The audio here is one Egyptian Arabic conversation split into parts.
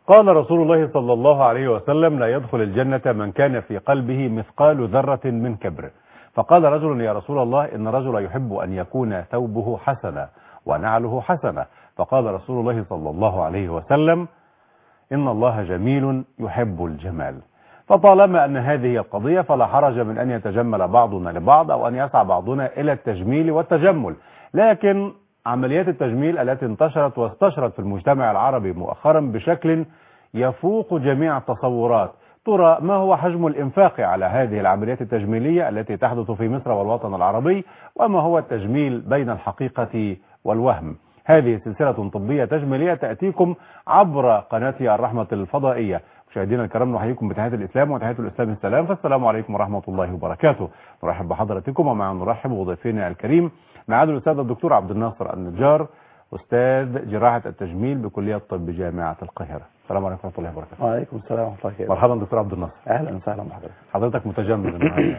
قال رسول الله صلى الله عليه وسلم لا يدخل الجنة من كان في قلبه مثقال ذرة من كبر فقال رجل يا رسول الله إن رجل يحب أن يكون ثوبه حسنا ونعله حسنة فقال رسول الله صلى الله عليه وسلم إن الله جميل يحب الجمال فطالما أن هذه هي القضية فلا حرج من أن يتجمل بعضنا لبعض أو أن يسعى بعضنا إلى التجميل والتجمل لكن عمليات التجميل التي انتشرت واستشرت في المجتمع العربي مؤخرا بشكل يفوق جميع التصورات ترى ما هو حجم الإنفاق على هذه العمليات التجميلية التي تحدث في مصر والوطن العربي وما هو التجميل بين الحقيقة والوهم هذه سلسلة طبية تجميلية تأتيكم عبر قناة الرحمة الفضائية مشاهدينا الكرام نحييكم بتحية الإسلام وتحية الإسلام السلام فالسلام عليكم ورحمة الله وبركاته نرحب بحضراتكم ومع نرحب بضيفنا الكريم معاد الأستاذ الدكتور عبد الناصر النجار أستاذ جراحة التجميل بكلية الطب جامعة القاهرة السلام عليكم ورحمة الله وبركاته وعليكم السلام ورحمة الله وبركاته مرحبا دكتور عبد الناصر أهلا وسهلا بحضرتك حضرتك متجمل النهارده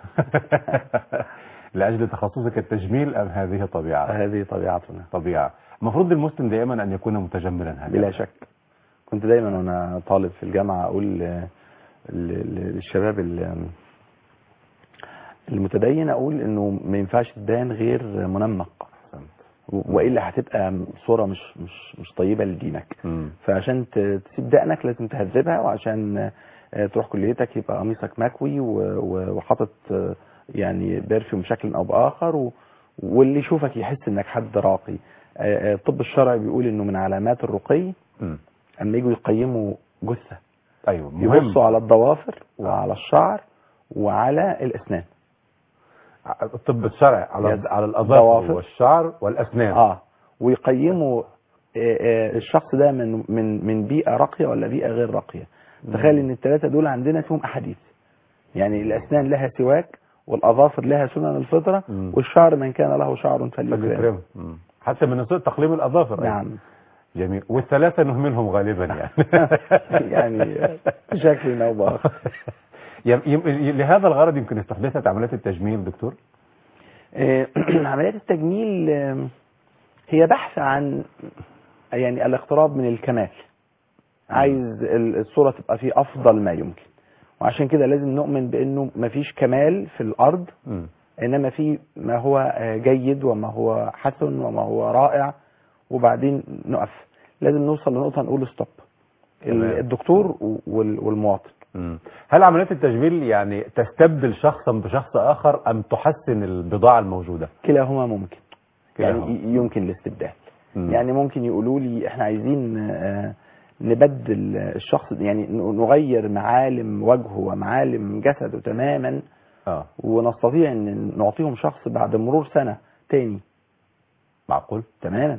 لأجل تخصصك التجميل أم هذه طبيعة هذه طبيعتنا طبيعة المفروض المسلم دائما أن يكون متجملا هكذا بلا شك كنت دايما وانا طالب في الجامعة اقول ل- ل- للشباب ال- المتدين اقول انه ما ينفعش تبان غير منمق أحسنت. و- والا هتبقى صورة مش مش مش طيبة لدينك مم. فعشان ت- تسيب دقنك لازم تهذبها وعشان آه، تروح كليتك يبقى قميصك مكوي و- و- وحاطط آه، يعني برفيوم بشكل او باخر و- واللي يشوفك يحس انك حد راقي آه، آه، الطب الشرعي بيقول انه من علامات الرقي مم. اما يجوا يقيموا جثه أيوه مهم يبصوا على الضوافر وعلى الشعر وعلى الاسنان الطب الشرعي على يد- على الأظافر ضوافر. والشعر والأسنان اه ويقيموا آه، آه، الشخص ده من من من بيئه راقيه ولا بيئه غير راقيه تخيل ان الثلاثه دول عندنا فيهم احاديث يعني الاسنان لها سواك والاظافر لها سنن الفطره مم. والشعر من كان له شعر فليكرمه فليكرمه. مم. حتى من سوء تقليم الأظافر أيضا. نعم جميل والثلاثة نهملهم غالبا يعني يعني بشكل او باخر يم- يم- لهذا الغرض يمكن استحدثت عمليات التجميل دكتور آه، عمليات التجميل آه، هي بحث عن يعني الاقتراب من الكمال عايز ال- الصورة تبقى في أفضل ما يمكن وعشان كده لازم نؤمن بأنه مفيش كمال في الأرض مم. إنما في ما هو آه، جيد وما هو حسن وما هو رائع وبعدين نقف لازم نوصل لنقطة نقول ستوب تمام. الدكتور وال- والمواطن مم. هل عمليات التجميل يعني تستبدل شخصا بشخص آخر أم تحسن البضاعة الموجودة كلاهما ممكن كلاهما. يعني ي- يمكن الاستبدال مم. يعني ممكن يقولوا لي احنا عايزين آه، نبدل الشخص يعني ن- نغير معالم وجهه ومعالم جسده تماما آه. ونستطيع ان نعطيهم شخص بعد مرور سنة تاني معقول تماما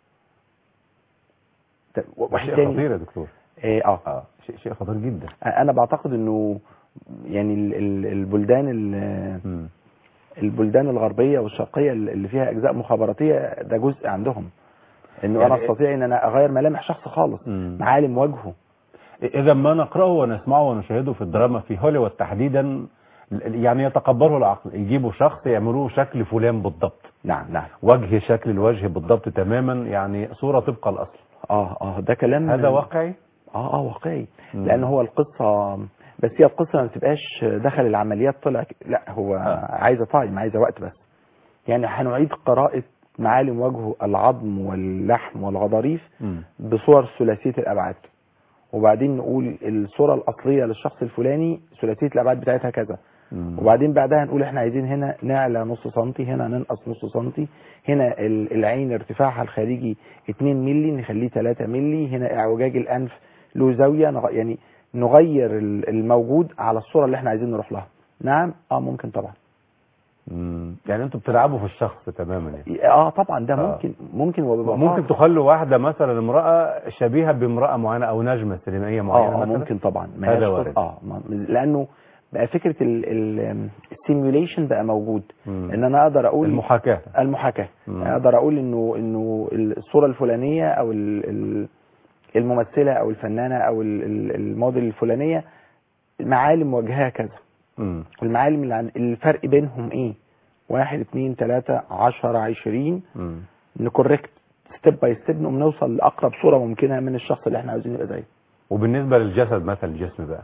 ت- واحد شيء تاني خطير يا دكتور اه آه. آه. شيء شيء خطير جدا انا بعتقد انه يعني ال- ال- البلدان ال- مم. البلدان الغربية والشرقية اللي فيها اجزاء مخابراتية ده جزء عندهم انه انا يعني- استطيع ان انا اغير ملامح شخص خالص مم. معالم وجهه إذا ما نقرأه ونسمعه ونشاهده في الدراما في هوليوود تحديدا يعني يتقبله العقل يجيبوا شخص يعملوه شكل فلان بالضبط نعم نعم وجه شكل الوجه بالضبط تماما يعني صورة طبق الأصل اه اه ده كلام هذا واقعي اه اه واقعي مم. لان هو القصه بس هي القصه ما بتبقاش دخل العمليات طلع ك- لا هو آه. عايزه تايم عايزه وقت بس يعني هنعيد قراءه معالم وجهه العظم واللحم والغضاريف مم. بصور ثلاثيه الابعاد وبعدين نقول الصوره الاصليه للشخص الفلاني ثلاثيه الابعاد بتاعتها كذا مم. وبعدين بعدها نقول احنا عايزين هنا نعلى نص سنتي هنا ننقص نص سنتي هنا ال- العين ارتفاعها الخارجي 2 ملي نخليه 3 ملي هنا اعوجاج الانف له زاويه نغ... يعني نغير ال- الموجود على الصوره اللي احنا عايزين نروح لها نعم اه ممكن طبعا مم. يعني انتوا بتلعبوا في الشخص تماما يعني اه طبعا ده آه. ممكن ممكن وببساطه ممكن تخلوا واحدة مثلا امرأة شبيهة بامرأة معينة أو نجمة سينمائية معينة اه آه، مثلا ممكن طبعا ما هذا هياش وارد. قص- اه ما- لانه بقى فكره السيميوليشن بقى موجود مم. ان انا اقدر اقول المحاكاة المحاكاة مم. اقدر اقول انه انه الصورة الفلانية او ال- ال- الممثلة او الفنانة او ال- ال- الموديل الفلانية معالم وجهها كذا مم. والمعالم اللي عن الفرق بينهم ايه واحد اتنين تلاتة عشرة عشرين مم. نكوركت ستيب باي ستيب نقوم نوصل لاقرب صورة ممكنة من الشخص اللي احنا عاوزين يبقى زيه وبالنسبة للجسد مثلا الجسم بقى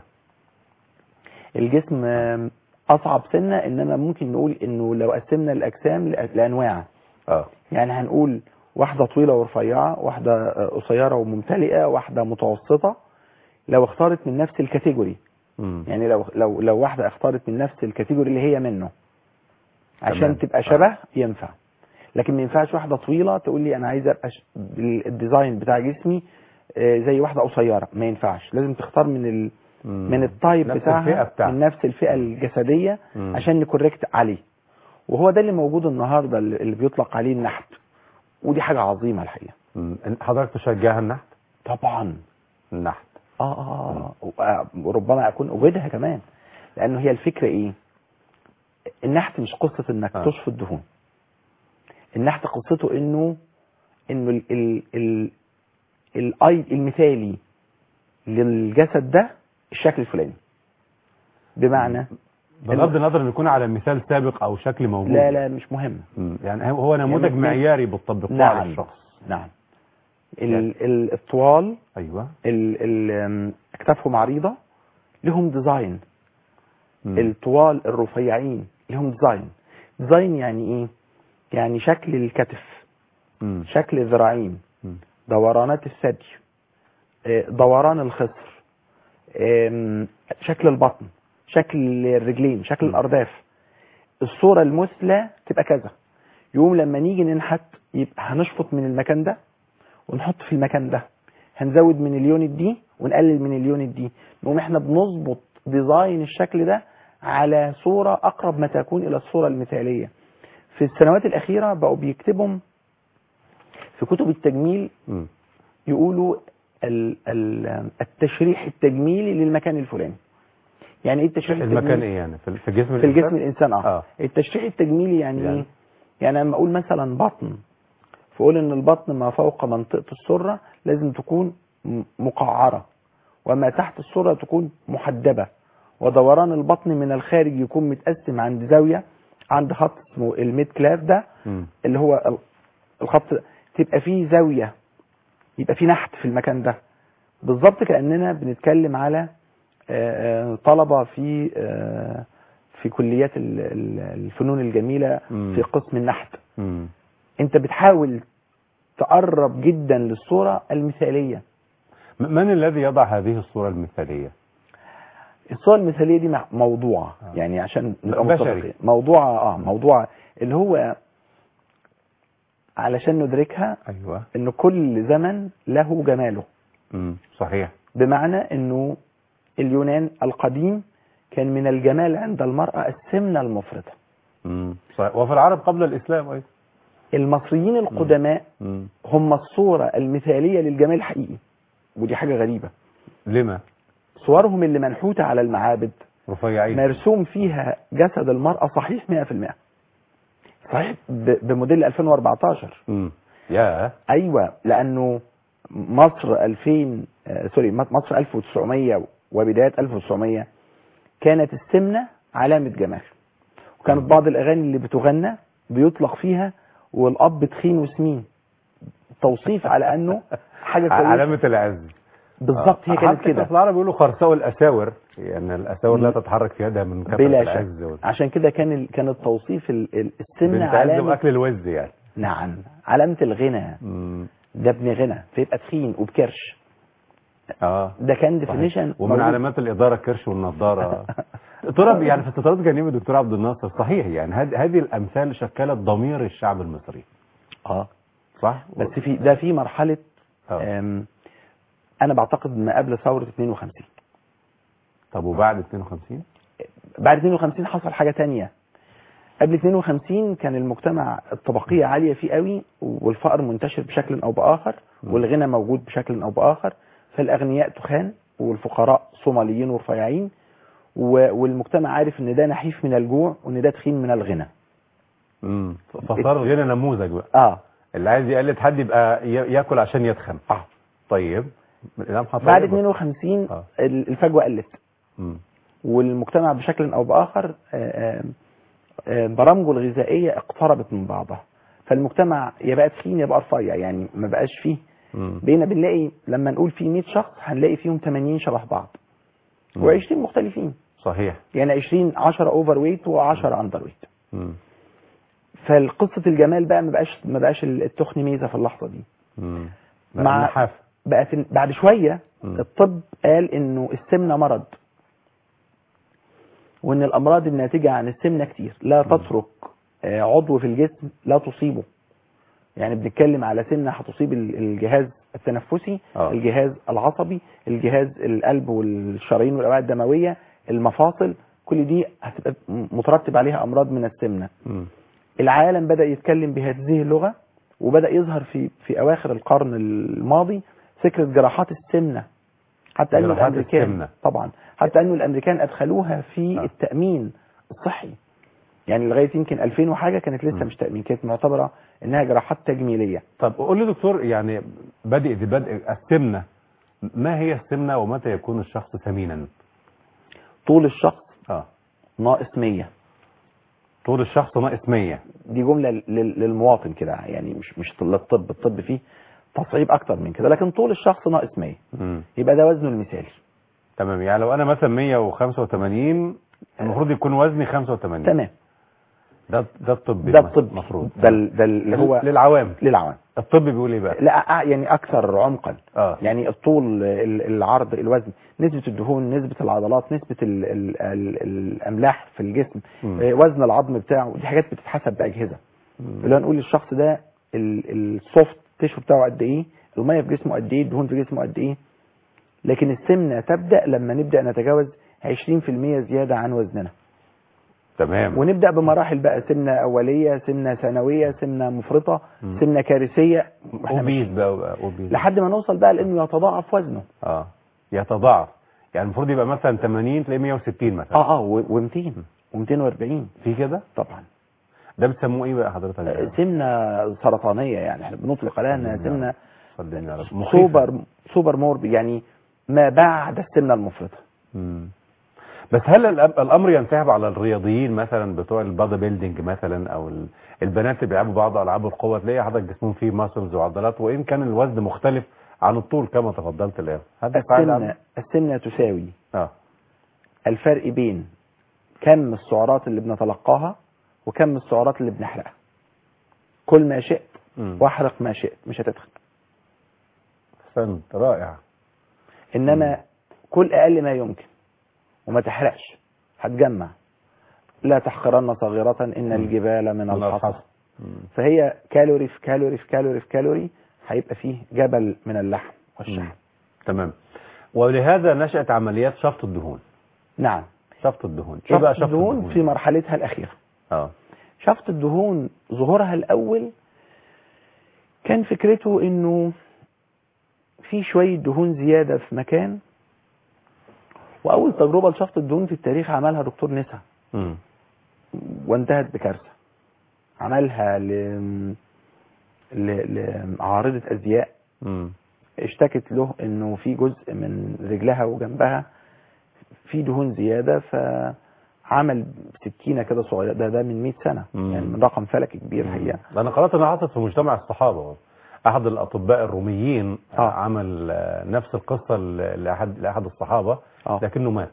الجسم آم، اصعب سنه انما ممكن نقول انه لو قسمنا الاجسام لأ- لانواع اه يعني هنقول واحده طويله ورفيعه واحده آه، قصيره وممتلئه واحده متوسطه لو اختارت من نفس الكاتيجوري مم. يعني لو لو لو واحده اختارت من نفس الكاتيجوري اللي هي منه عشان تمام. تبقى شبه ينفع لكن ما ينفعش واحده طويله تقول لي انا عايزه ابقى ش- بال- الديزاين بتاع جسمي آه، زي واحده قصيره ما ينفعش لازم تختار من ال مم. من التايب نفس بتاعها الفئة بتاعها. من نفس الفئه الجسديه مم. عشان نكوركت عليه وهو ده اللي موجود النهارده اللي اللي بيطلق عليه النحت ودي حاجه عظيمه الحقيقه مم. حضرتك تشجعها النحت طبعا النحت اه اه آه، وربما اكون اجيدها كمان لانه هي الفكره ايه النحت مش قصه انك آه. تشفط دهون النحت قصته انه انه ال ال ال الاي المثالي للجسد ده الشكل الفلاني بمعنى بغض النظر ان يكون على مثال سابق او شكل موجود لا لا مش مهم مم. يعني هو نموذج يعني- معياري بتطبقوه نعم. على الشخص نعم ال ال الطوال ايوه ال ال أم، اكتافهم عريضه لهم ديزاين مم. الطوال الرفيعين لهم ديزاين ديزاين يعني ايه يعني شكل الكتف مم. شكل الذراعين مم. دورانات الثدي آه، دوران الخصر آم، شكل البطن شكل الرجلين شكل م. الارداف الصوره المثلى تبقى كذا يوم لما نيجي ننحت يبقى هنشفط من المكان ده ونحط في المكان ده هنزود من اليونت دي ونقلل من اليونت دي نقوم احنا بنظبط ديزاين الشكل ده على صورة أقرب ما تكون إلى الصورة المثالية في السنوات الأخيرة بقوا بيكتبهم في كتب التجميل مم. يقولوا ال- ال- التشريح التجميلي للمكان الفلاني يعني ايه التشريح المكان التجميلي ايه يعني في في جسم في الإنسان؟ الجسم الانسان اه, آه. التشريح التجميلي يعني, يعني؟ ايه يعني لما اقول مثلا بطن فاقول ان البطن ما فوق منطقه السره لازم تكون م- مقعره وما تحت السره تكون محدبه ودوران البطن من الخارج يكون متقسم عند زاويه عند خط اسمه الميد كلاف ده مم. اللي هو ال- الخط ده. تبقى فيه زاويه يبقى فيه نحت في المكان ده بالظبط كاننا بنتكلم على آه، آه، طلبه في آه، في كليات ال- ال- الفنون الجميله مم. في قسم النحت مم. انت بتحاول تقرب جدا للصوره المثاليه م- من الذي يضع هذه الصورة المثالية الصوره المثاليه دي مع- موضوعه آه. يعني عشان نبقى بشري. متفقين موضوعه اه موضوعه اللي هو علشان ندركها ايوه ان كل زمن له جماله مم. صحيح بمعنى انه اليونان القديم كان من الجمال عند المرأة السمنة المفرطة مم. صحيح وفي العرب قبل الاسلام ايضا المصريين القدماء مم. هم الصورة المثالية للجمال الحقيقي ودي حاجة غريبة لما صورهم اللي منحوتة على المعابد رفيعين مرسوم فيها جسد المرأة صحيح 100% صحيح ب- بموديل 2014 مم. يا ايوه لانه مصر 2000 آه، سوري مصر 1900 وبدايه 1900 كانت السمنه علامه جمال وكانت مم. بعض الاغاني اللي بتغنى بيطلق فيها والاب تخين وسمين توصيف على انه حاجه كويسه علامة العز بالظبط هي آه. كانت حتى كده في العرب يقولوا خرساء الاساور يعني الاساور لا مم. تتحرك في يدها من كثرة بلا العز شك وال- عشان كده كان ال- كان التوصيف ال- ال- السمنه بنت عز علامه واكل الوز يعني نعم علامه الغنى مم. ده ابن غنى فيبقى تخين وبكرش اه ده كان صحيح. ديفينيشن ومن علامات الاداره الكرش والنضاره ترى يعني في الستارات الجانبيه دكتور عبد الناصر صحيح يعني هذه هذه الامثال شكلت ضمير الشعب المصري اه صح بس في ده في مرحله آه. أم، انا بعتقد ما قبل ثوره 52 طب وبعد 52 بعد 52 حصل حاجه تانية قبل 52 كان المجتمع الطبقيه عاليه فيه قوي والفقر منتشر بشكل او باخر م. والغنى موجود بشكل او باخر فالاغنياء تخان والفقراء صوماليين ورفيعين و- والمجتمع عارف ان ده نحيف من الجوع وان ده تخين من الغنى امم فصار الغنى نموذج بقى اه اللي عايز يقلد حد يبقى ي- ياكل عشان يتخن اه طيب الامام حصل بعد إيه بقى؟ 52 آه. ال- الفجوه قلت مم. والمجتمع بشكل او باخر آه، آه، آه، برامجه الغذائيه اقتربت من بعضها فالمجتمع يا بقى تخين يا بقى رفيع يعني ما بقاش فيه مم. بقينا بنلاقي لما نقول في 100 شخص هنلاقي فيهم 80 شبه بعض مم. و20 مختلفين صحيح يعني 20 10 اوفر ويت و10 اندر ويت مم. فالقصه الجمال بقى ما بقاش ما بقاش التخن ميزه في اللحظه دي مم. مع- النحاف بقى في بعد شويه مم. الطب قال انه السمنه مرض وان الامراض الناتجه عن السمنه كتير لا تترك آه، عضو في الجسم لا تصيبه يعني بنتكلم على سمنه هتصيب ال- الجهاز التنفسي آه. الجهاز العصبي الجهاز القلب والشرايين والاوعيه الدمويه المفاصل كل دي هتبقى م- مترتب عليها امراض من السمنه مم. العالم بدا يتكلم بهذه اللغه وبدا يظهر في في اواخر القرن الماضي فكره جراحات السمنه حتى انه جراحات الامريكان السمنة. طبعا حتى انه الامريكان ادخلوها في آه. التامين الصحي يعني لغايه يمكن 2000 وحاجه كانت لسه مم. مش تامين كانت معتبره انها جراحات تجميليه طب قول لي دكتور يعني بادئ ببدء السمنة ما هي السمنة ومتى يكون الشخص سمينا طول الشخص اه ناقص 100 طول الشخص ناقص 100 دي جمله لل- للمواطن كده يعني مش مش للطب الطب فيه تصعيب اكتر من كده لكن طول الشخص ناقص 100 مم. يبقى ده وزنه المثالي تمام يعني لو انا مثلا 185 المفروض يكون وزني 85 تمام ده ده الطب ده الطب المفروض ده ال- ده اللي هو للعوام للعوام الطب بيقول ايه بقى لا أ- يعني اكثر عمقا اه يعني الطول ال- العرض الوزن نسبة الدهون نسبة العضلات نسبة ال ال ال الأملاح في الجسم مم. آه، وزن العظم بتاعه دي حاجات بتتحسب بأجهزة مم. اللي هو نقول للشخص ده ال- السوفت تيشو بتاعه قد ايه المية في جسمه قد ايه الدهون في جسمه قد ايه لكن السمنة تبدأ لما نبدأ نتجاوز 20% زيادة عن وزننا تمام ونبدأ بمراحل بقى سمنة أولية سمنة ثانوية سمنة مفرطة مم. سمنة كارثية إحنا مش- اوبيز بقى بقى اوبيز لحد ما نوصل بقى لانه يتضاعف وزنه اه يتضاعف يعني المفروض يبقى مثلا 80 تلاقيه 160 مثلا اه اه و200 و240 في كده طبعا ده بتسموه ايه بقى حضرتك آه، سمنه سرطانيه يعني احنا بنطلق عليها انها نعم. سمنه صدقني يا رب مخيفة. سوبر سوبر مورب يعني ما بعد السمنه المفرطه مم. بس هل الأم- الامر ينسحب على الرياضيين مثلا بتوع البادي بيلدينج مثلا او ال- البنات اللي بيلعبوا بعض العاب القوه تلاقي حضرتك جسمهم فيه ماسلز وعضلات وان كان الوزن مختلف عن الطول كما تفضلت الان هذا فعال السمنه عن- السمنه تساوي اه الفرق بين كم السعرات اللي بنتلقاها وكم السعرات اللي بنحرقها كل ما شئت مم. واحرق ما شئت مش هتدخل احسنت رائع انما كل اقل ما يمكن وما تحرقش هتجمع لا تحقرن صغيرة ان الجبال من من الحصى الحصى. مم. فهي كالوري في كالوري في كالوري في كالوري هيبقى فيه جبل من اللحم والشحم مم. تمام ولهذا نشأت عمليات شفط الدهون نعم شفط الدهون ايه شفط بقى شفط الدهون الدهون في مرحلتها الأخيرة اه شفط الدهون ظهورها الأول كان فكرته إنه في شوية دهون زيادة في مكان وأول تجربة لشفط الدهون في التاريخ عملها دكتور نسا مم. وانتهت بكارثة عملها ل... ل... لعارضة أزياء مم. اشتكت له انه في جزء من رجلها وجنبها في دهون زيادة فعمل سكينة كده صغيرة ده ده من 100 سنة مم. يعني من رقم فلكي كبير هي انا قرات انها حصلت في مجتمع الصحابه احد الاطباء الروميين آه. عمل آه، نفس القصه ل- لاحد لاحد الصحابه اه لكنه مات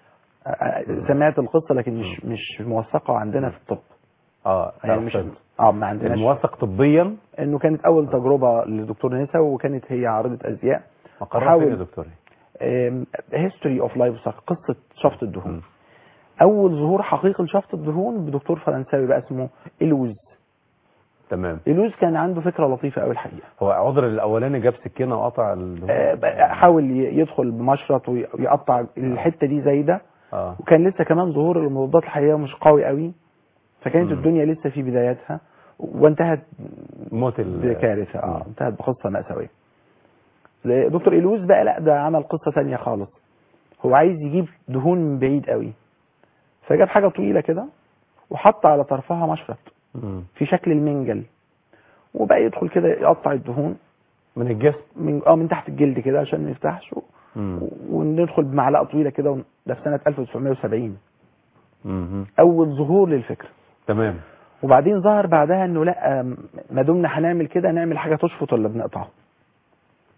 سمعت القصة لكن مش مش موثقة عندنا في الطب اه يعني مش أحسنت. اه ما عندناش الموثق طبيا انه كانت اول تجربة لدكتور نسا وكانت هي عارضة ازياء مقرر حاول- فين يا دكتور هيستوري اوف لايف قصة شفط مم. الدهون اول ظهور حقيقي لشفط الدهون بدكتور فرنساوي بقى اسمه إلوز تمام إلوز كان عنده فكرة لطيفة قوي الحقيقة هو عذر الاولاني جاب سكينه وقطع الدهون آه، بقى حاول ي- يدخل بمشرط وي- ويقطع الحتة دي زايدة اه وكان لسه كمان ظهور المضادات الحيوية مش قوي قوي فكانت مم. الدنيا لسه في بداياتها وانتهت موت ال- بكارثة اه مم. انتهت بقصة مأساوية دكتور إلوز بقى لا ده عمل قصة ثانية خالص هو عايز يجيب دهون من بعيد قوي فجاب حاجة طويلة كده وحط على طرفها مشرط مم. في شكل المنجل وبقى يدخل كده يقطع الدهون من الجسم من اه من تحت الجلد كده عشان ما يفتحش و- مم. وندخل بمعلقه طويله كده ون- ده في سنه 1970 مم. اول ظهور للفكره تمام وبعدين ظهر بعدها انه لا م- ما دمنا هنعمل كده نعمل حاجه تشفط ولا بنقطعه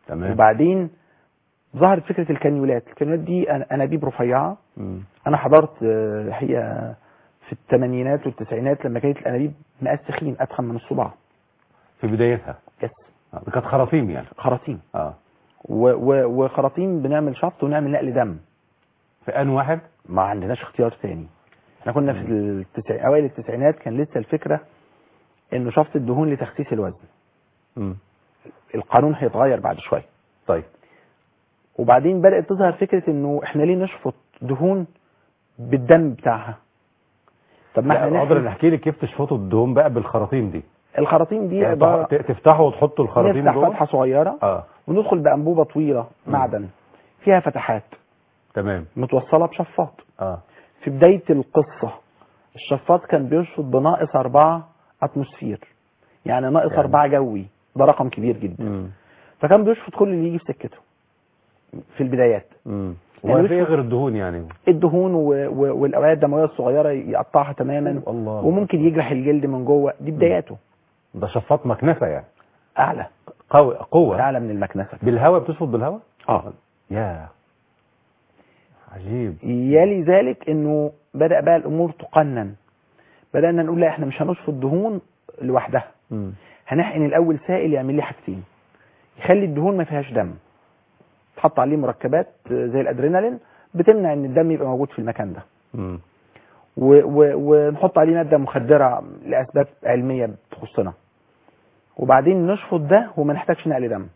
تمام وبعدين ظهرت فكره الكانيولات الكانيولات دي أنا- انابيب رفيعه مم. انا حضرت آه، الحقيقه في الثمانينات والتسعينات لما كانت الانابيب مقاس تخين اتخن من الصباع في بدايتها يس آه. كانت خراطيم يعني خراطيم اه و- و- وخراطيم بنعمل شفط ونعمل نقل دم في ان واحد ما عندناش اختيار تاني احنا كنا في التسع... اوائل التسعينات كان لسه الفكره انه شفط الدهون لتخسيس الوزن مم. القانون هيتغير بعد شويه طيب وبعدين بدات تظهر فكره انه احنا ليه نشفط دهون بالدم بتاعها طب ما احنا لا، اقدر نحقن نحكي لك كيف تشفطوا الدهون بقى بالخراطيم دي الخراطيم دي يعني عباره تح- تفتحوا وتحطوا الخراطيم نفتح جوه فتحه صغيره اه وندخل بانبوبه طويله معدن فيها فتحات تمام متوصله بشفاط اه في بدايه القصه الشفاط كان بيشفط بناقص 4 اتموسفير يعني ناقص يعني. 4 جوي ده رقم كبير جدا مم. فكان بيشفط كل اللي يجي في سكته في البدايات مم. يعني وفي مش- غير الدهون يعني الدهون و... و... والاوعيه الدمويه الصغيره يقطعها تماما الله وممكن يجرح الجلد من جوه دي بداياته ده شفاط مكنسه يعني اعلى قوي قوه اعلى من المكنسه بالهواء بتشفط بالهواء اه يا عجيب يلي ذلك انه بدا بقى الامور تقنن بدانا نقول لا احنا مش هنشفط دهون لوحدها مم. هنحقن الاول سائل يعمل لي حاجتين يخلي الدهون ما فيهاش دم تحط عليه مركبات زي الادرينالين بتمنع ان الدم يبقى موجود في المكان ده مم. و و ونحط عليه ماده مخدره لاسباب علميه تخصنا وبعدين نشفط ده وما نحتاجش نقل دم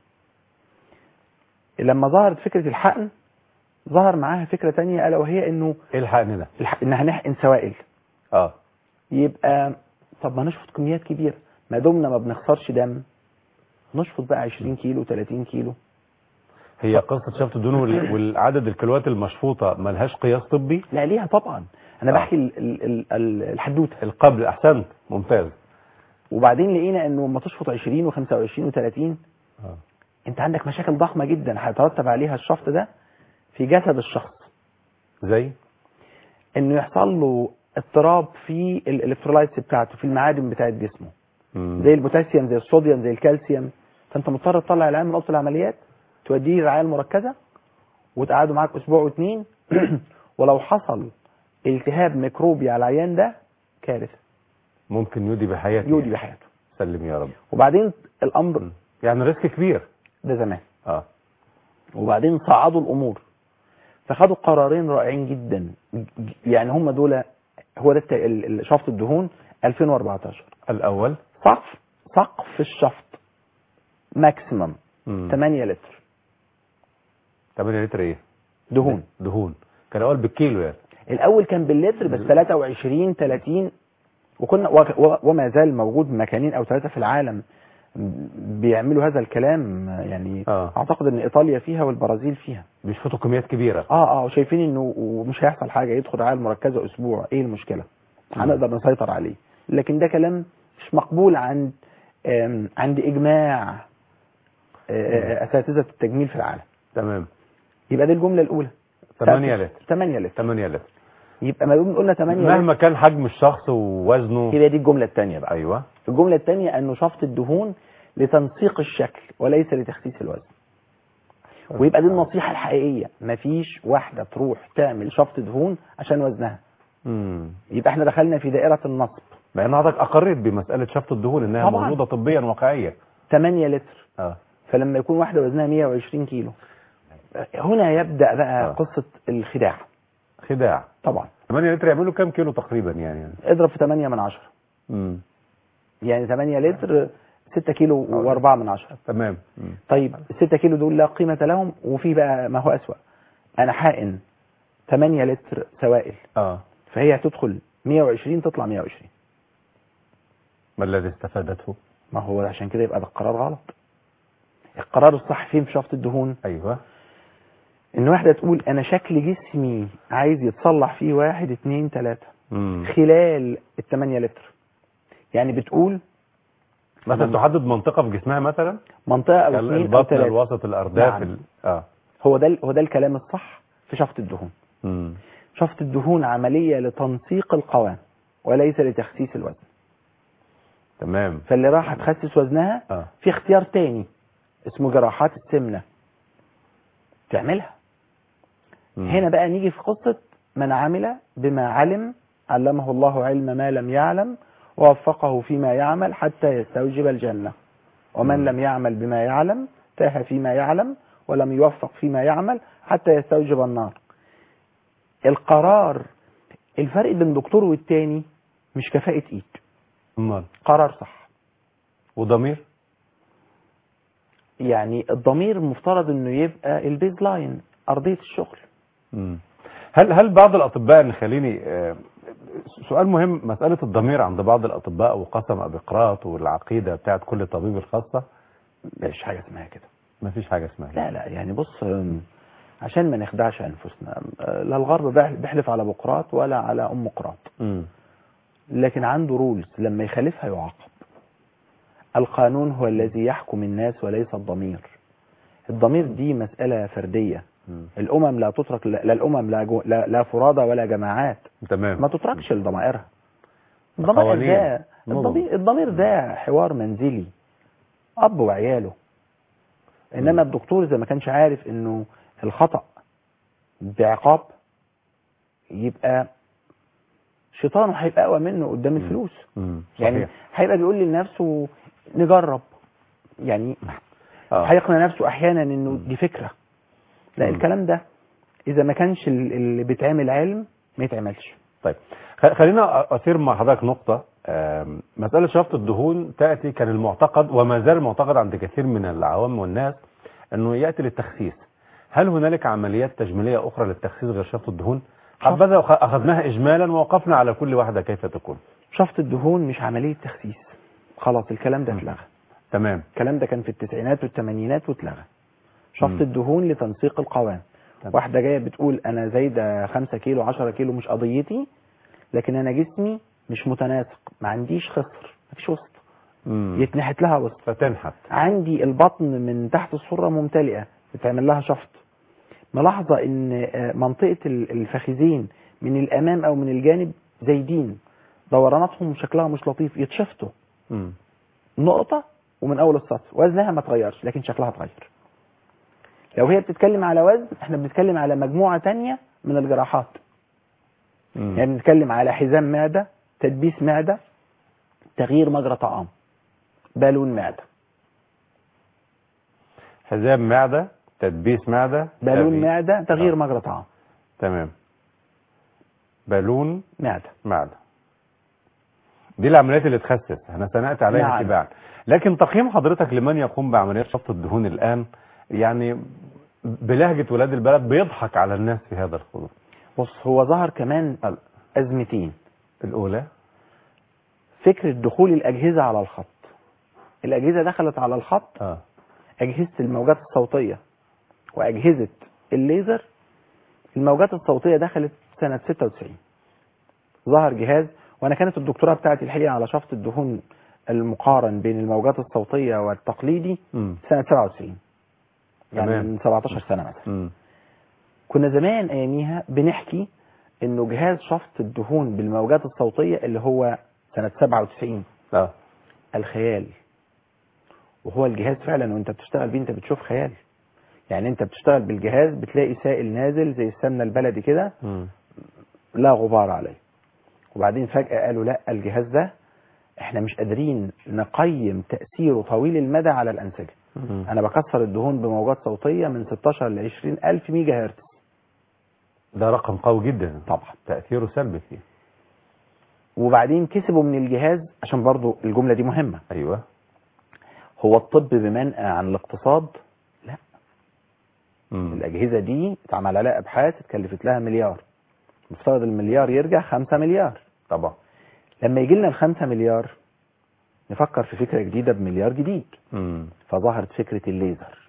لما ظهرت فكره الحقن ظهر معاها فكره تانية الا وهي انه ايه الحقن ده الح- ان هنحقن سوائل اه يبقى طب ما نشفط كميات كبيره ما دمنا ما بنخسرش دم نشفط بقى 20 كيلو 30 كيلو هي قصه شفط الدهون وال- والعدد الكيلوات المشفوطه ملهاش قياس طبي لا ليها طبعا انا آه. بحكي ال- ال- ال- ال- الحدوته القبل احسنت ممتاز وبعدين لقينا انه لما تشفط 20 و25 و30 اه انت عندك مشاكل ضخمه جدا هيترتب عليها الشفط ده في جسد الشخص زي انه يحصل له اضطراب في الالكترولايتس بتاعته في المعادن بتاعت جسمه مم. زي البوتاسيوم زي الصوديوم زي الكالسيوم فانت مضطر تطلع العيان من اوضه العمليات توديه الرعايه المركزه وتقعدوا معاك اسبوع واثنين ولو حصل التهاب ميكروبي على العيان ده كارثه ممكن يودي بحياتي يودي بحياته سلم يا رب وبعدين الامر مم. يعني ريسك كبير ده زمان اه وبعدين صعدوا الامور فخدوا قرارين رائعين جدا يعني هم دول هو ده الت- ال- ال- شفط الدهون 2014 الاول سقف سقف الشفط ماكسيمم مم. 8 لتر 8 لتر ايه دهون دهون كان الاول بالكيلو يعني الاول كان باللتر بس 23 30 وكنا و- و- وما زال موجود مكانين او ثلاثه في العالم بيعملوا هذا الكلام يعني آه. اعتقد ان ايطاليا فيها والبرازيل فيها بيشفطوا كميات كبيره اه اه شايفين انه ومش هيحصل حاجه يدخل رعايه المركزه اسبوع ايه المشكله هنقدر نسيطر عليه لكن ده كلام مش مقبول عند آم، عند اجماع آه، اساتذه التجميل في العالم تمام يبقى دي الجمله الاولى 8 لتر 8 لتر 8 لتر يبقى ما دام قلنا 8 لتر مهما كان حجم الشخص ووزنه يبقى دي الجمله الثانيه بقى ايوه الجمله الثانيه انه شفط الدهون لتنسيق الشكل وليس لتخسيس الوزن ويبقى دي النصيحه الحقيقيه مفيش واحده تروح تعمل شفط دهون عشان وزنها امم يبقى احنا دخلنا في دائره النصب مع ان حضرتك اقريت بمساله شفط الدهون انها طبعاً. موجوده طبيا واقعيه 8 لتر اه فلما يكون واحده وزنها 120 كيلو هنا يبدا بقى آه. قصه الخداع خداع طبعا 8 لتر يعملوا كام كيلو تقريبا يعني اضرب في 8 من 10 امم يعني 8 لتر 6 كيلو و4 من 10 تمام مم. طيب ال 6 كيلو دول لا قيمه لهم وفي بقى ما هو اسوأ انا حائن 8 لتر سوائل اه فهي هتدخل 120 تطلع 120 ما الذي استفادته ما هو عشان كده يبقى ده القرار غلط القرار الصح فين في شفط الدهون ايوه ان واحده تقول انا شكل جسمي عايز يتصلح فيه واحد اتنين تلاته امم خلال الثمانية لتر يعني بتقول مثلا تحدد منطقه في جسمها مثلا منطقه او يعني اثنين او البطن ثلاثه الوسط الارداف نعم. ال... اه هو ده هو ده الكلام الصح في شفط الدهون امم شفط الدهون عمليه لتنسيق القوام وليس لتخسيس الوزن تمام فاللي راح تخسس وزنها اه في اختيار تاني اسمه جراحات السمنه تعملها مم. هنا بقى نيجي في قصه من عمل بما علم علمه الله علم ما لم يعلم ووفقه فيما يعمل حتى يستوجب الجنه ومن مم. لم يعمل بما يعلم تاه فيما يعلم ولم يوفق فيما يعمل حتى يستوجب النار القرار الفرق بين دكتور والتاني مش كفاءة ايد امال قرار صح وضمير يعني الضمير مفترض انه يبقى البيز لاين ارضية الشغل مم. هل هل بعض الاطباء خليني آه، سؤال مهم مساله الضمير عند بعض الاطباء وقسم ابقراط والعقيده بتاعت كل طبيب الخاصه مش حاجة اسمها كده ما فيش حاجه اسمها كده. لا لا يعني بص أم، عشان ما نخدعش انفسنا أه، لا الغرب بيح- بيحلف على بقراط ولا على ام قراط مم. لكن عنده رولز لما يخالفها يعاقب القانون هو الذي يحكم الناس وليس الضمير الضمير دي مسألة فردية مم. الأمم لا تترك لا لا الأمم لا, جو لا, لا فرادى ولا جماعات تمام ما تتركش لضمائرها الضمير قوانين. ده نظم. الضمير, الضمير ده حوار منزلي أب وعياله إنما الدكتور إذا ما كانش عارف إنه الخطأ بعقاب يبقى شيطانه هيبقى أقوى منه قدام الفلوس مم. يعني صحيح هيبقى بيقول لنفسه نجرب يعني آه. هيقنع نفسه احيانا انه دي فكره لا مم. الكلام ده اذا ما كانش ال- اللي بيتعمل علم ما يتعملش طيب خ- خلينا أثير مع حضرتك نقطة آم، مسألة شفط الدهون تأتي كان المعتقد وما زال المعتقد عند كثير من العوام والناس أنه يأتي للتخسيس هل هنالك عمليات تجميلية أخرى للتخسيس غير شفط الدهون؟ حبذا وخ- أخذناها إجمالا ووقفنا على كل واحدة كيف تكون شفط الدهون مش عمليه تخسيس خلاص الكلام ده مم. اتلغى تمام الكلام ده كان في التسعينات والثمانينات واتلغى شفط مم. الدهون لتنسيق القوام تمام. واحده جايه بتقول انا زايده 5 كيلو 10 كيلو مش قضيتي لكن انا جسمي مش متناسق ما عنديش خصر مفيش وسط مم. يتنحت لها وسط فتنحت عندي البطن من تحت السرة ممتلئة بتعمل لها شفط ملاحظة ان آه، منطقة ال- الفخذين من الامام او من الجانب زايدين دوراناتهم شكلها مش لطيف يتشفطوا مم. نقطة ومن اول السطر وزنها ما اتغيرش لكن شكلها اتغير لو هي بتتكلم على وزن احنا بنتكلم على مجموعة تانية من الجراحات مم. يعني بنتكلم على حزام معدة تدبيس معدة تغيير مجرى طعام بالون معدة حزام معدة تدبيس معدة بالون تغيير- معدة تغيير آه. مجرى طعام تمام بالون معدة معدة دي العمليات اللي تخسس احنا سنأتي عليها نعم. تباعا لكن تقييم حضرتك لمن يقوم بعمليات شفط الدهون الآن يعني بلهجة ولاد البلد بيضحك على الناس في هذا الخضر بص هو ظهر كمان ال- أزمتين الأولى فكرة دخول الأجهزة على الخط الأجهزة دخلت على الخط اه أجهزة الموجات الصوتية وأجهزة الليزر الموجات الصوتية دخلت سنة 96 ظهر جهاز وأنا كانت الدكتوراه بتاعتي الحقيقة على شفط الدهون المقارن بين الموجات الصوتية والتقليدي مم. سنة 97 يعني تمام. من 17 سنة مثلا مم. كنا زمان اياميها بنحكي انه جهاز شفط الدهون بالموجات الصوتيه اللي هو سنه 97 اه الخيال وهو الجهاز فعلا وانت بتشتغل بيه انت بتشوف خيال يعني انت بتشتغل بالجهاز بتلاقي سائل نازل زي السمنه البلدي كده مم. لا غبار عليه وبعدين فجاه قالوا لا الجهاز ده احنا مش قادرين نقيم تاثيره طويل المدى على الانسجه مم. انا بكسر الدهون بموجات صوتيه من 16 ل 20 الف ميجا هرتز ده رقم قوي جدا طبعا تأثيره سلبي فيه وبعدين كسبوا من الجهاز عشان برضو الجملة دي مهمة ايوه هو الطب بمنأى عن الاقتصاد لا مم. الأجهزة دي اتعمل عليها أبحاث اتكلفت لها مليار مفترض المليار يرجع خمسة مليار طبعا لما يجي لنا الخمسة مليار نفكر في فكرة جديدة بمليار جديد مم. فظهرت فكرة الليزر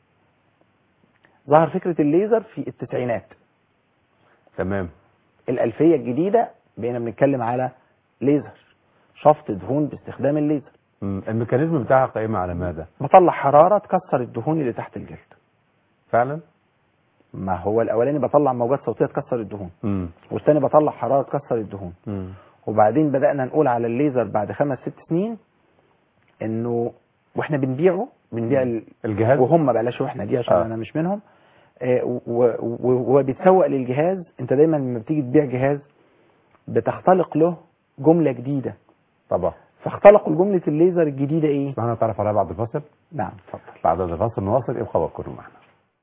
ظهر فكرة الليزر في التسعينات تمام الألفية الجديدة بقينا بنتكلم على ليزر شفط دهون باستخدام الليزر مم. الميكانيزم بتاعها قائمة على ماذا بطلع حرارة تكسر الدهون اللي تحت الجلد فعلا ما هو الاولاني بطلع موجات صوتيه تكسر الدهون مم. والثاني بطلع حراره تكسر الدهون مم. وبعدين بدانا نقول على الليزر بعد خمس ست سنين انه واحنا بنبيعه بنبيع ال- الجهاز وهم بلاش واحنا دي عشان آه. انا مش منهم آه، و- و- وهو بيتسوق للجهاز انت دايما لما بتيجي تبيع جهاز بتختلق له جمله جديده طبعا فاختلقوا جمله الليزر الجديده ايه؟ اسمعنا نتعرف عليها بعد الفاصل نعم اتفضل بعد الفاصل نواصل ابقى وكونوا معنا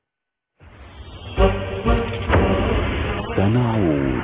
سنعود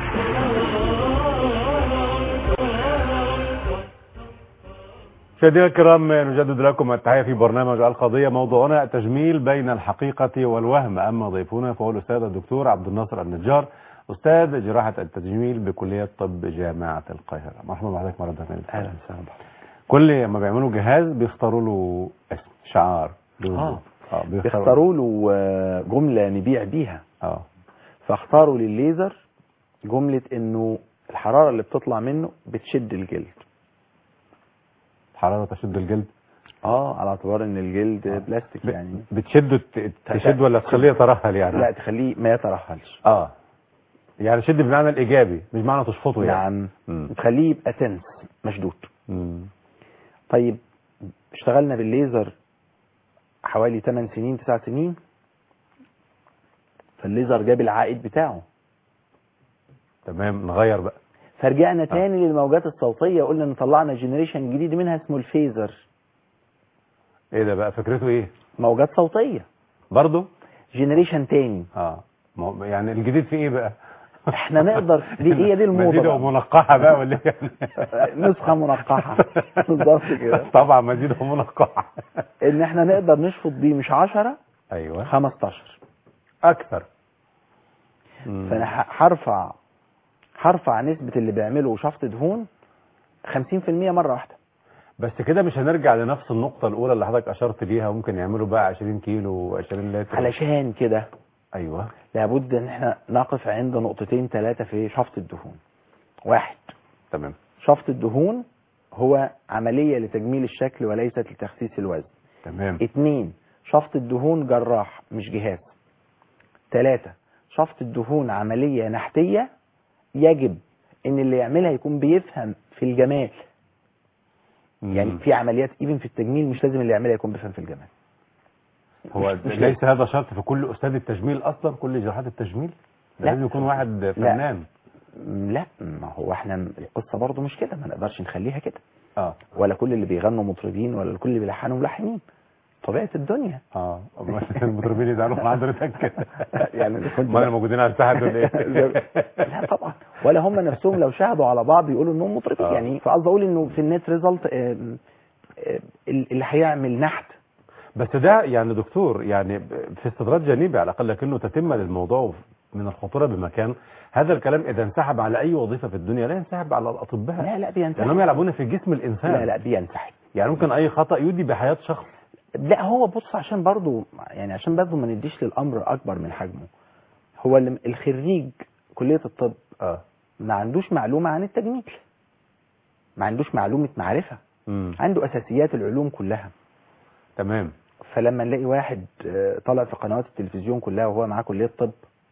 مشاهدينا الكرام نجدد لكم التحية في برنامج القضية موضوعنا التجميل بين الحقيقة والوهم أما ضيفنا فهو الأستاذ الدكتور عبد الناصر النجار أستاذ جراحة التجميل بكلية طب جامعة القاهرة مرحبا بحضرتك مرة ثانية اهلا وسهلا بحضرتك. كل ما بيعملوا جهاز بيختاروا له اسم شعار لوجو. آه. اه بيختاروا له آه، جمله نبيع بيها اه فاختاروا للليزر جمله انه الحراره اللي بتطلع منه بتشد الجلد حرارة تشد الجلد اه على اعتبار ان الجلد بلاستيك ب- يعني بتشد ت- تشد ولا تخليه يترهل يعني لا تخليه ما يترهلش اه يعني شد بمعنى الايجابي مش معنى تشفطه يعني نعم مم. تخليه يبقى تنس مشدود مم. طيب اشتغلنا بالليزر حوالي 8 سنين 9 سنين فالليزر جاب العائد بتاعه تمام نغير بقى فرجعنا تاني للموجات الصوتيه وقلنا ان طلعنا جنريشن جديد منها اسمه الفيزر ايه ده بقى فكرته ايه موجات صوتيه برضه جنريشن تاني اه ما هو- يعني الجديد في ايه بقى احنا نقدر دي هي دي الموضه مزيد بقى. ومنقحه بقى ولا ايه نسخه منقحه بالظبط كده طبعا مزيد ومنقحه ان احنا نقدر نشفط بيه مش 10 ايوه 15 اكثر مم. فانا ه- هرفع هرفع نسبه اللي بيعملوا شفط دهون 50% مره واحده بس كده مش هنرجع لنفس النقطة الأولى اللي حضرتك أشرت ليها ممكن يعملوا بقى 20 كيلو و20 لتر علشان كده أيوه لابد ان احنا نقف عند نقطتين ثلاثه في شفط الدهون واحد تمام شفط الدهون هو عمليه لتجميل الشكل وليست لتخسيس الوزن تمام اتنين شفط الدهون جراح مش جهاز ثلاثة شفط الدهون عملية نحتية يجب ان اللي يعملها يكون بيفهم في الجمال يعني مم. في عمليات ايفن في التجميل مش لازم اللي يعملها يكون بيفهم في الجمال هو مش- مش ليس هذا شرط في كل أستاذ التجميل أصلا كل جراحات التجميل لا. لازم يكون واحد فنان م- لا ما هو احنا القصة برضو مش كده ما نقدرش نخليها كده اه ولا كل اللي بيغنوا مطربين ولا كل اللي بيلحنوا ملحنين طبيعة الدنيا اه أما المطربين يزعلوا من حضرتك يعني كنت ما انا موجودين على الساحه دول ايه لا طبعا ولا هم نفسهم لو شاهدوا على بعض يقولوا انهم مطربين آه. يعني فقصدي اقول انه في النت ريزلت اللي هيعمل نحت بس ده يعني دكتور يعني في استدراج جانبي على الاقل لكنه تتم للموضوع من الخطوره بمكان هذا الكلام اذا انسحب على اي وظيفه في الدنيا لا ينسحب على الاطباء لا لا لانهم بينسحب يلعبون في جسم الانسان لا لا بينسحب يعني ممكن اي خطا يودي بحياه شخص لا هو بص عشان برضو يعني عشان برضو ما نديش للامر اكبر من حجمه هو اللي- الخريج كليه الطب اه ما عندوش معلومه عن التجميل ما عندوش معلومه معرفه امم عنده اساسيات العلوم كلها تمام فلما نلاقي واحد آه، طالع في قنوات التلفزيون كلها وهو معاه كليه طب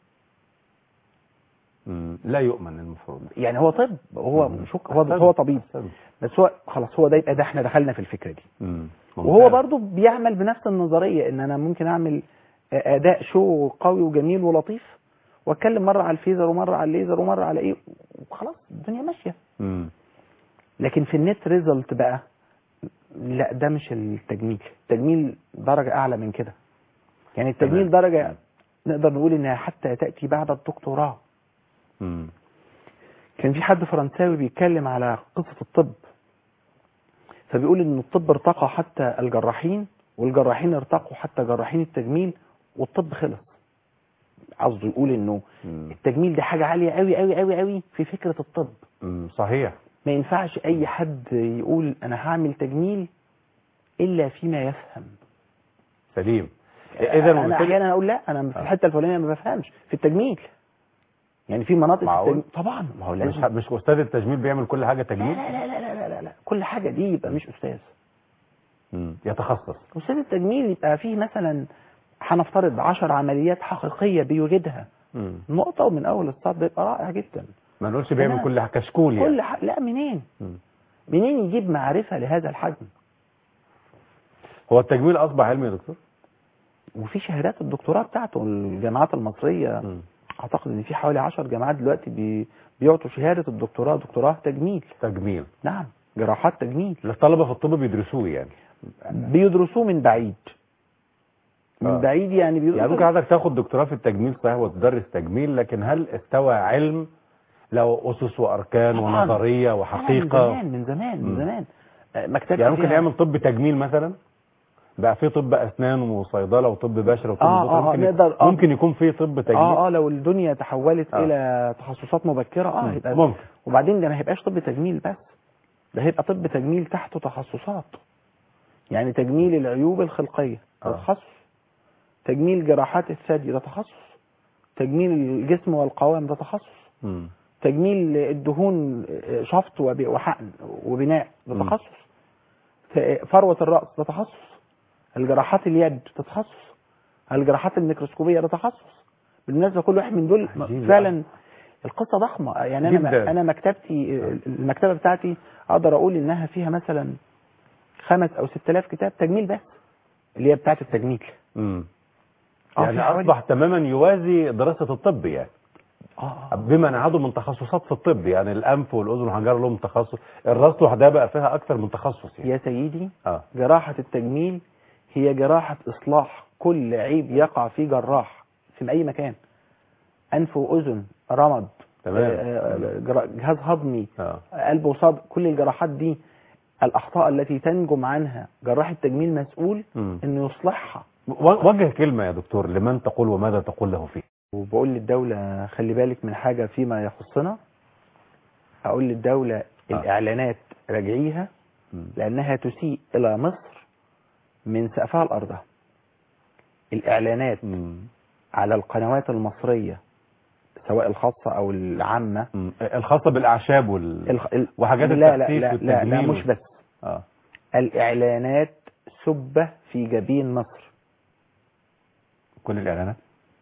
مم. لا يؤمن المفروض يعني هو طب هو مم. مش هو هو, أحسنت. هو طبيب أحسنت. بس هو خلاص هو ده يبقى ده احنا دخلنا في الفكره دي مم. وهو ممتاز. برضو بيعمل بنفس النظريه ان انا ممكن اعمل آه، اداء شو قوي وجميل ولطيف واتكلم مره على الفيزر ومره على الليزر ومره على ايه وخلاص الدنيا ماشيه مم. لكن في النت ريزلت بقى لا ده مش التجميل التجميل درجه اعلى من كده يعني التجميل تمام. درجه نقدر نقول انها حتى تاتي بعد الدكتوراه مم. كان في حد فرنساوي بيتكلم على قصة الطب فبيقول ان الطب ارتقى حتى الجراحين والجراحين ارتقوا حتى جراحين التجميل والطب خلص قصده يقول انه مم. التجميل دي حاجة عالية قوي قوي قوي قوي في فكرة الطب مم. صحيح ما ينفعش اي حد يقول انا هعمل تجميل الا فيما يفهم سليم اذا انا وبالتالي- احيانا اقول لا انا في آه. الحته الفلانيه ما بفهمش في التجميل يعني في مناطق في معقول؟ التجميل طبعا ما هو مش لازم مش استاذ التجميل بيعمل كل حاجه لا تجميل لا لا لا لا لا, لا. كل حاجه دي يبقى مش استاذ مم. يتخصص استاذ التجميل يبقى فيه مثلا هنفترض 10 عمليات حقيقيه بيوجدها مم. نقطه ومن اول السطر بيبقى رائع جدا ما نقولش بيعمل أنا- كل حاجه كشكول يعني كل ح... لا منين مم. منين يجيب معرفه لهذا الحجم هو التجميل اصبح علم يا دكتور وفي شهادات الدكتوراه بتاعته الجامعات المصريه مم. اعتقد ان في حوالي 10 جامعات دلوقتي بي بيعطوا شهاده الدكتوراه دكتوراه تجميل تجميل نعم جراحات تجميل الطلبه في الطب بيدرسوه يعني بيدرسوه من بعيد من آه. بعيد يعني بيدرسوا يعني ممكن حضرتك تاخد دكتوراه في التجميل صحيح وتدرس تجميل لكن هل استوى علم له اسس واركان طبعاً. ونظريه طبعاً وحقيقه من زمان من زمان مم. من زمان آه، مكتبة يعني ممكن فيها- يعمل طب تجميل مثلا بقى في طب اسنان وصيدله وطب بشره وطب آه، بطنة. آه، ممكن نقدر- آه. ممكن يكون في طب تجميل اه اه لو الدنيا تحولت آه. الى تخصصات مبكره اه مم. هيبقى ممكن وبعدين ده ما هيبقاش طب تجميل بس ده هيبقى طب تجميل تحته تخصصات يعني تجميل العيوب الخلقيه ده آه. تخصص تجميل جراحات الثدي ده تخصص تجميل الجسم والقوام ده تخصص مم. تجميل الدهون آه، شفط وب- وحقن وبناء ده مم. تخصص ت- فروه الراس ده تخصص الجراحات اليد ده تخصص الجراحات الميكروسكوبيه ده تخصص بالمناسبه كل واحد من دول عجيب. فعلا القصه ضخمه يعني انا جداً. انا مكتبتي المكتبه بتاعتي اقدر اقول انها فيها مثلا خمس او ست آلاف كتاب تجميل بس اللي هي بتاعت التجميل مم. آه، يعني في حوالي- اصبح تماما يوازي دراسه الطب يعني اه بما ان عدوا من تخصصات في الطب يعني الانف والاذن والحنجره لهم تخصص الراس لوحدها بقى فيها اكثر من تخصص يعني يا سيدي اه جراحه التجميل هي جراحه اصلاح كل عيب يقع فيه جراح في اي مكان انف واذن رمد تمام. آه، آه، جرا- جهاز هضمي اه قلب وصدر كل الجراحات دي الاخطاء التي تنجم عنها جراح التجميل مسؤول مم. انه يصلحها و- وجه كلمه يا دكتور لمن تقول وماذا تقول له فيه وبقول للدولة خلي بالك من حاجة فيما يخصنا أقول للدولة الإعلانات راجعيها مم. لأنها تسيء إلى مصر من سقفها لأرضها الإعلانات مم. على القنوات المصرية سواء الخاصة أو العامة مم. الخاصه بالاعشاب وال... الخ... ال... وحاجات لا لا التخسيس لا, لا, لا والتجميل مش بس اه الإعلانات سبة في جبين مصر كل الاعلانات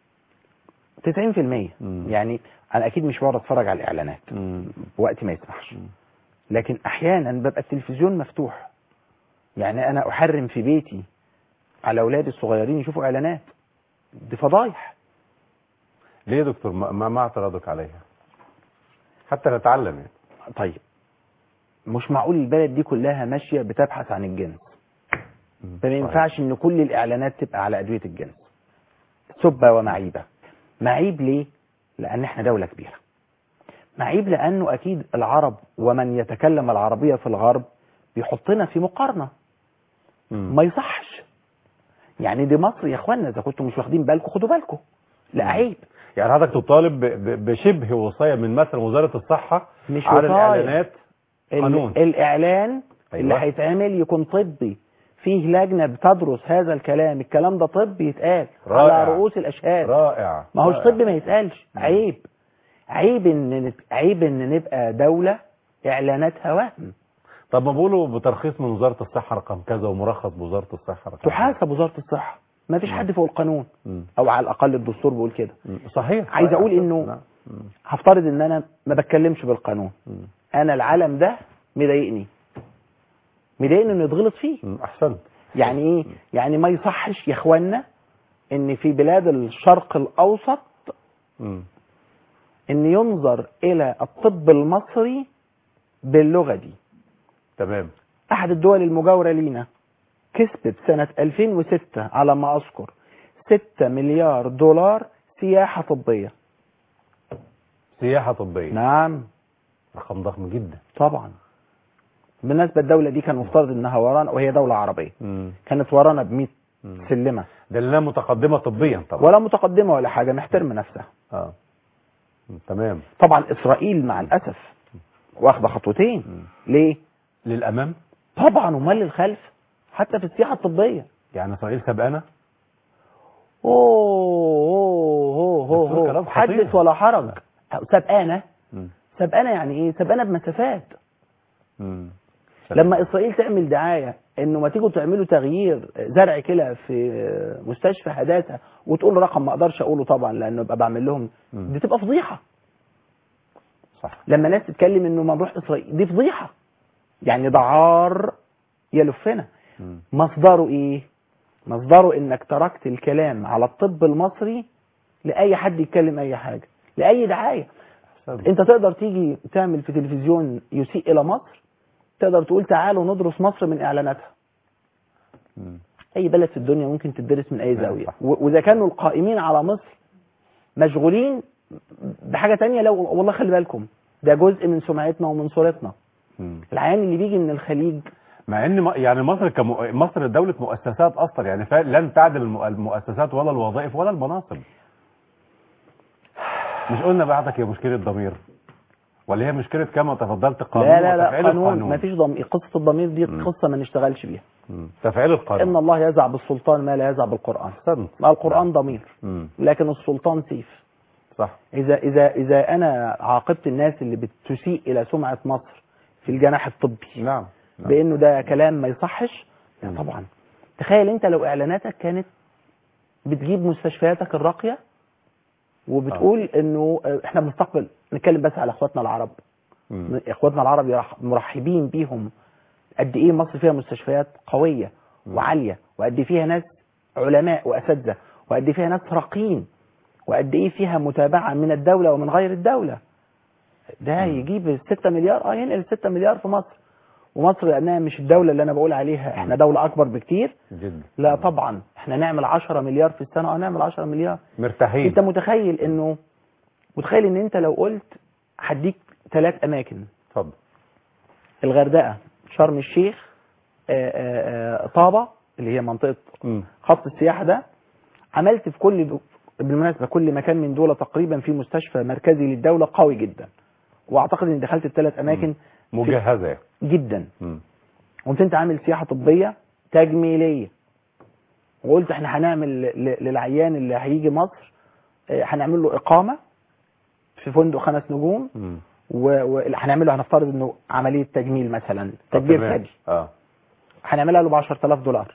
90% مم. يعني أنا أكيد مش بقعد أتفرج على الإعلانات مم. وقت ما يسمحش مم. لكن احيانا ببقى التلفزيون مفتوح يعني انا احرم في بيتي على اولادي الصغيرين يشوفوا اعلانات دي فضايح ليه يا دكتور ما, ما ما اعتراضك عليها حتى نتعلم يعني طيب مش معقول البلد دي كلها ماشيه بتبحث عن الجنس مم. فما ينفعش ان كل الاعلانات تبقى على ادويه الجنس سبه ومعيبه معيب ليه لان احنا دوله كبيره معيب لانه اكيد العرب ومن يتكلم العربيه في الغرب بيحطنا في مقارنه مم. ما يصحش يعني دي مصر يا اخوانا اذا كنتم مش واخدين بالكم خدوا بالكم لا مم. عيب يعني حضرتك تطالب ب- ب- بشبه وصايه من مثلا وزاره الصحه مش على وصاية. الاعلانات ال- قانون. الاعلان أيوة. اللي هيتعمل يكون طبي فيه لجنه بتدرس هذا الكلام الكلام ده طبي يتقال رائع. على رؤوس الاشهاد رائع ما هوش رائع. طب ما يتقالش مم. عيب عيب ان نت- عيب ان نبقى دوله اعلاناتها وهم طب ما بقولوا بترخيص من وزاره الصحه رقم كذا ومرخص بوزاره الصحه رقم كذا. تحاسب وزاره الصحه ما فيش حد فوق القانون مم. او على الاقل الدستور بيقول كده مم. صحيح عايز رائع. أقول إنه نعم. مم. هفترض ان انا ما بتكلمش بالقانون مم. انا العالم ده مضايقني مضايقني انه يتغلط فيه مم. احسنت يعني ايه يعني ما يصحش يا اخوانا ان في بلاد الشرق الاوسط مم. ان ينظر الى الطب المصري باللغه دي تمام احد الدول المجاوره لينا كسبت سنه 2006 على ما اذكر 6 مليار دولار سياحه طبيه سياحه طبيه نعم رقم ضخم جدا طبعا بالنسبه الدوله دي كان مفترض انها ورانا وهي دوله عربيه مم. كانت ورانا ب 100 مم. سلمه ده لانها متقدمه طبيا طبعا ولا متقدمه ولا حاجه محترمه نفسها اه مم. تمام طبعا اسرائيل مع الاسف واخده خطوتين مم. ليه للامام طبعا امال للخلف حتى في السياحه الطبيه يعني اسرائيل سبقنا اوه اوه اوه بتقول كلام اوه خطير. حدث ولا حرج سبقانه مم. سبقانه يعني ايه سبقانه بمسافات مم. لما اسرائيل تعمل دعايه انه ما تيجوا تعملوا تغيير زرع كلى في مستشفى حداثه وتقول رقم ما اقدرش اقوله طبعا لانه ابقى بعمل لهم مم. دي تبقى فضيحه صح لما ناس تتكلم انه ما نروح اسرائيل دي فضيحه يعني ده عار يلفنا مم. مصدره ايه مصدره انك تركت الكلام على الطب المصري لاي حد يتكلم اي حاجه لاي دعايه أحسنت. انت تقدر تيجي تعمل في تلفزيون يسيء الى مصر تقدر تقول تعالوا ندرس مصر من اعلاناتها مم. اي بلد في الدنيا ممكن تدرس من اي نعم، زاويه صح. و- واذا كانوا القائمين على مصر مشغولين بحاجه تانية لو والله خلي بالكم ده جزء من سمعتنا ومن صورتنا مم. العيان اللي بيجي من الخليج مع ان م- يعني مصر كم... مصر دولة مؤسسات اصلا يعني ف... لن تعدل الم- المؤسسات ولا الوظائف ولا المناصب مش قلنا بعدك هي مشكلة ضمير ولا هي مشكلة كما تفضلت قانون لا لا لا وتفعيل قانون القانون ما فيش ضمير قصه الضمير دي مم. قصه ما نشتغلش بيها مم. تفعيل ان القانون الله يزع بالسلطان ما لا يزع بالقران احسنت ما القران ضمير مم. لكن السلطان سيف صح اذا اذا اذا انا عاقبت الناس اللي بتسيء الى سمعه مصر في الجناح الطبي نعم نعم. بانه ده كلام ما يصحش لا مم. طبعا تخيل انت لو اعلاناتك كانت بتجيب مستشفياتك الراقيه وبتقول انه آه، احنا بنستقبل نتكلم بس على اخواتنا العرب مم. اخواتنا العرب يرح- مرحبين بيهم قد ايه مصر فيها مستشفيات قويه مم. وعاليه وقد ايه فيها ناس علماء واساتذه وقد ايه فيها ناس راقين وقد ايه فيها متابعه من الدوله ومن غير الدوله ده مم. يجيب 6 مليار اه ينقل 6 مليار في مصر ومصر لانها مش الدوله اللي انا بقول عليها احنا دوله اكبر بكتير جدا لا طبعا احنا نعمل 10 مليار في السنه اه نعمل 10 مليار مرتاحين انت متخيل انه متخيل ان انت لو قلت هديك ثلاث اماكن اتفضل الغردقه شرم الشيخ آه، آه، آه، طابه اللي هي منطقه مم. خط السياحه ده عملت في كل دو... بالمناسبه كل مكان من دول تقريبا في مستشفى مركزي للدوله قوي جدا واعتقد اني دخلت الثلاث اماكن مجهزة يعني. جدا مم. قمت انت عامل سياحه طبيه تجميليه وقلت احنا هنعمل ل- للعيان اللي هيجي مصر آه، هنعمل له اقامه في فندق خمس نجوم مم. وهنعمل له هنفترض انه عمليه تجميل مثلا تكبير تمام. ثدي اه هنعملها له ب 10000 دولار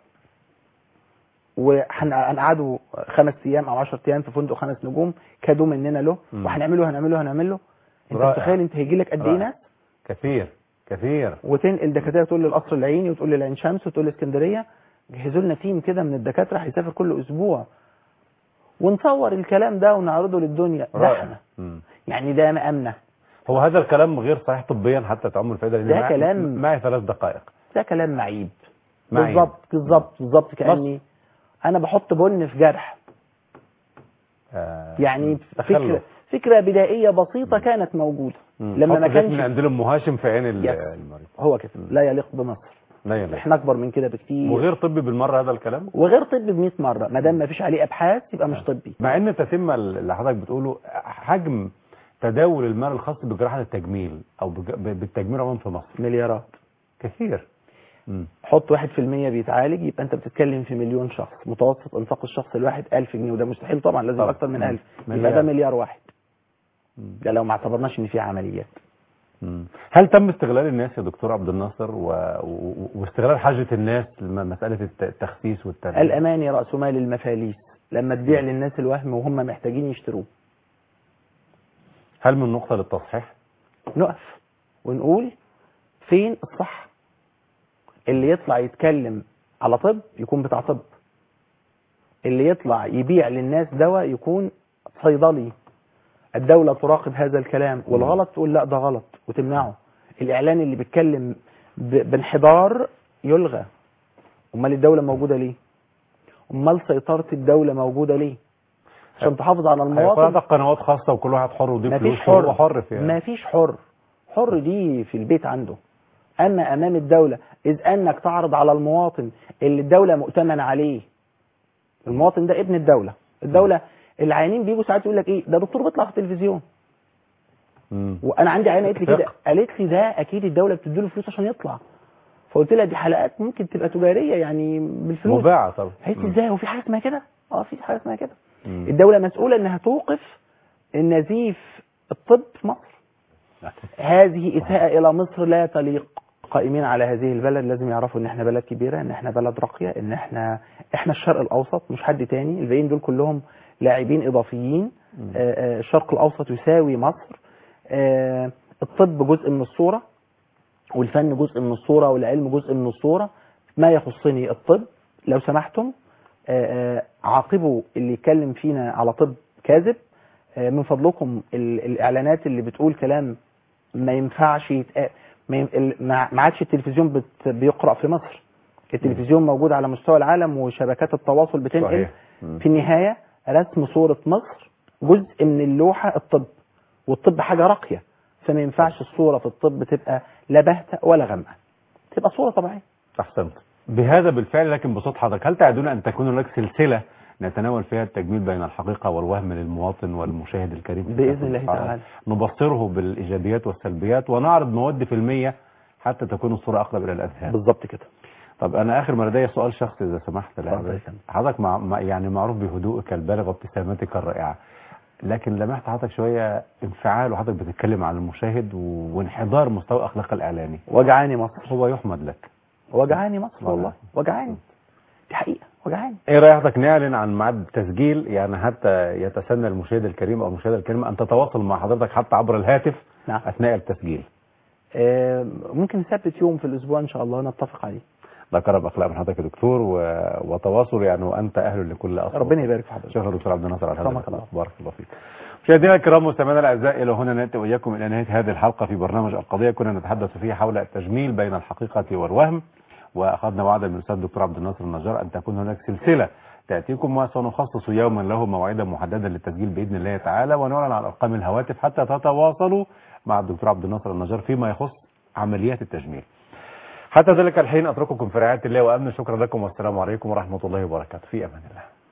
وهنقعده خمس ايام او 10 ايام في فندق خمس نجوم كادوا مننا له مم. وهنعمله هنعمله هنعمله انت رائع. متخيل انت هيجي لك قد ايه رائع. ناس كثير كثير وتنقل دكاتره تقول لي القصر العيني وتقول لي العين شمس وتقول لي اسكندريه جهزوا لنا تيم كده من الدكاتره هيسافر كل اسبوع ونصور الكلام ده ونعرضه للدنيا ده رائع احنا مم. يعني ده مقامنا هو هذا الكلام غير صحيح طبيا حتى تعم الفائده لأن ده معي- كلام- معي ثلاث دقائق ده كلام معيب معيب. بالظبط بالظبط بالظبط كاني انا بحط بن في جرح آه. يعني مم. فكره تخلف. فكره بدائيه بسيطه كانت موجوده مم. لما حط ما زيت من كانش عندنا ام هاشم في عين ال- يس. المريض هو كده لا يليق بمصر لا يليق. احنا اكبر من كده بكتير وغير طبي بالمره هذا الكلام وغير طبي ب 100 مره ما دام ما فيش عليه ابحاث يبقى مش طبي مع ان تتم اللي حضرتك بتقوله حجم تداول المال الخاص بجراحه التجميل او بج- ب- بالتجميل عموما في مصر مليارات كثير مم. حط 1% بيتعالج يبقى انت بتتكلم في مليون شخص متوسط انفاق الشخص الواحد 1000 جنيه وده مستحيل طبعا لازم طبعا. اكتر من مم. 1000 يبقى مليار. ده مليار واحد مم. ده لو ما اعتبرناش ان في عمليات مم. هل تم استغلال الناس يا دكتور عبد الناصر و... و... واستغلال حاجه الناس لمساله الت- التخسيس والتغيير الاماني راس مال المفاليس لما تبيع للناس الوهم وهم محتاجين يشتروه هل من نقطه للتصحيح نقف ونقول فين الصح اللي يطلع يتكلم على طب يكون بتاع طب اللي يطلع يبيع للناس دواء يكون صيدلي الدولة تراقب هذا الكلام والغلط تقول لا ده غلط وتمنعه الإعلان اللي بيتكلم ب- بانحدار يلغى أمال الدولة موجودة ليه أمال سيطرة الدولة موجودة ليه عشان تحافظ على هيكون المواطن عندك قنوات خاصه وكل واحد حر ويضيف ما فيش فلوس حر وهو حر فيها ما فيش حر حر دي في البيت عنده اما امام الدوله اذ انك تعرض على المواطن اللي الدوله مؤتمن عليه المواطن ده ابن الدوله الدوله العيانين بيجوا ساعات يقول لك ايه ده دكتور بيطلع في التلفزيون مم. وانا عندي عيانه قالت لي كده ثقة. قالت لي ده اكيد الدوله بتديله فلوس عشان يطلع فقلت لها دي حلقات ممكن تبقى تجاريه يعني بالفلوس مباعة طبعا قالت لي ازاي هو في حاجه اسمها كده اه في حاجه اسمها كده مم. الدوله مسؤوله انها توقف النزيف الطب في مصر هذه إساءة إلى مصر لا تليق قائمين على هذه البلد لازم يعرفوا ان احنا بلد كبيرة ان احنا بلد راقية ان احنا احنا الشرق الاوسط مش حد تاني الباقيين دول كلهم لاعبين اضافيين مم. آه، آه، الشرق الاوسط يساوي مصر آه، الطب جزء من الصورة والفن جزء من الصورة والعلم جزء من الصورة ما يخصني الطب لو سمحتم آه، آه، عاقبوا اللي يتكلم فينا على طب كاذب آه، من فضلكم ال- الاعلانات اللي بتقول كلام ما ينفعش يتقال ما ين- ال- ما ما عادش التلفزيون بت- بيقرأ في مصر التلفزيون موجود على مستوى العالم وشبكات التواصل بتنقل صحيح مم. في النهاية رسم صورة مصر جزء من اللوحة الطب والطب حاجة راقية فما ينفعش الصورة في الطب تبقى لا باهتة ولا غامقة تبقى صورة طبيعية احسنت بهذا بالفعل لكن بصوت حضرتك هل تعدون ان تكون هناك سلسله نتناول فيها التجميل بين الحقيقه والوهم للمواطن والمشاهد الكريم بإذن الله تعالى. نبصره بالايجابيات والسلبيات ونعرض مواد فيلميه حتى تكون الصوره اقرب الى الاذهان بالظبط كده طب انا اخر ما لدي سؤال شخصي اذا سمحت اتفضل لحضرتك يا فندم. حضرتك مع مع- يعني معروف بهدوءك البالغ وابتسامتك الرائعه لكن لمحت حضرتك شويه انفعال وحضرتك بتتكلم عن المشاهد و- وانحدار مستوى اخلاق الاعلاني وجعاني مصر هو يحمد لك وجعاني مصر والله. والله وجعاني دي حقيقة وجعاني ايه رايك حضرتك نعلن عن ميعاد تسجيل يعني حتى يتسنى المشاهد الكريم او المشاهده الكريمه ان تتواصل مع حضرتك حتى عبر الهاتف نعم اثناء التسجيل آه، ممكن نثبت يوم في الأسبوع إن شاء الله نتفق عليه ده كرم اخلاق من حضرتك يا دكتور و... وتواصل يعني وانت اهل لكل اصل ربنا يبارك في حضرتك شكرا دكتور عبد الناصر على هذا رحمك الله. اللقاء. بارك الله فيك مشاهدينا الكرام مستمعينا الاعزاء الى هنا ناتي واياكم الى نهايه هذه الحلقه في برنامج القضيه كنا نتحدث فيه حول التجميل بين الحقيقه والوهم واخذنا وعدا من الاستاذ الدكتور عبد الناصر النجار ان تكون هناك سلسله تاتيكم وسنخصص يوما له موعدا محددا للتسجيل باذن الله تعالى ونعلن عن ارقام الهواتف حتى تتواصلوا مع الدكتور عبد الناصر النجار فيما يخص عمليات التجميل حتى ذلك الحين اترككم في رعايه الله وامن شكرا لكم والسلام عليكم ورحمه الله وبركاته في امان الله